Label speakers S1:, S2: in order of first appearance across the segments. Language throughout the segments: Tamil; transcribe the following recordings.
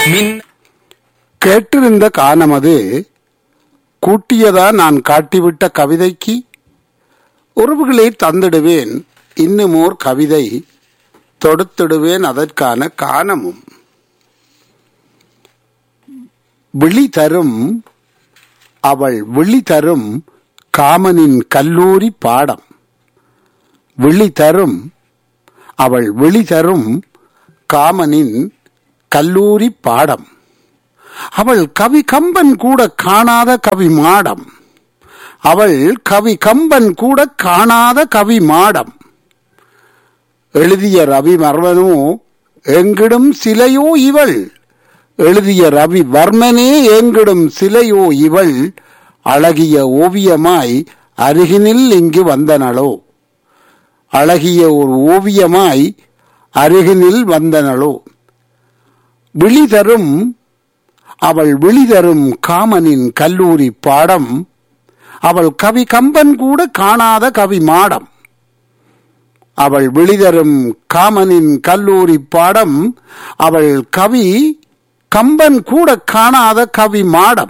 S1: மின்
S2: கேட்டிருந்த காணமது கூட்டியதா நான் காட்டிவிட்ட கவிதைக்கு உறவுகளை தந்திடுவேன் இன்னுமோர் கவிதை தொடுத்திடுவேன் அதற்கான காணமும் விழி தரும் அவள் விழி தரும் காமனின் கல்லூரி பாடம் விழி தரும் அவள் விழி தரும் காமனின் கல்லூரி பாடம் அவள் கவி கம்பன் கூட காணாத கவி மாடம் அவள் கவி கம்பன் கூட காணாத கவி மாடம் எழுதிய ரவி மர்மனோ எங்கிடும் சிலையோ இவள் எழுதிய ரவி வர்மனே எங்கிடும் சிலையோ இவள் அழகிய ஓவியமாய் அருகினில் இங்கு வந்தனளோ அழகிய ஒரு ஓவியமாய் அருகினில் வந்தனளோ விழி தரும் அவள் விழி தரும் காமனின் கல்லூரி பாடம் அவள் கவி கம்பன் கூட காணாத கவி மாடம் அவள் விழிதரும் காமனின் கல்லூரி பாடம் அவள் கவி கம்பன் கூட காணாத கவி மாடம்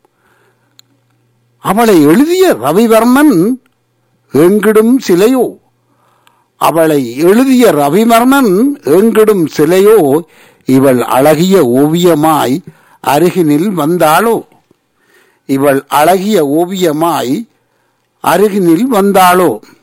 S2: அவளை எழுதிய ரவிவர்மன் எங்கிடும் சிலையோ அவளை எழுதிய ரவிவர்மன் எங்கிடும் சிலையோ இவள் அழகிய ஓவியமாய் அருகினில் வந்தாளோ இவள் அழகிய ஓவியமாய் அருகினில் வந்தாளோ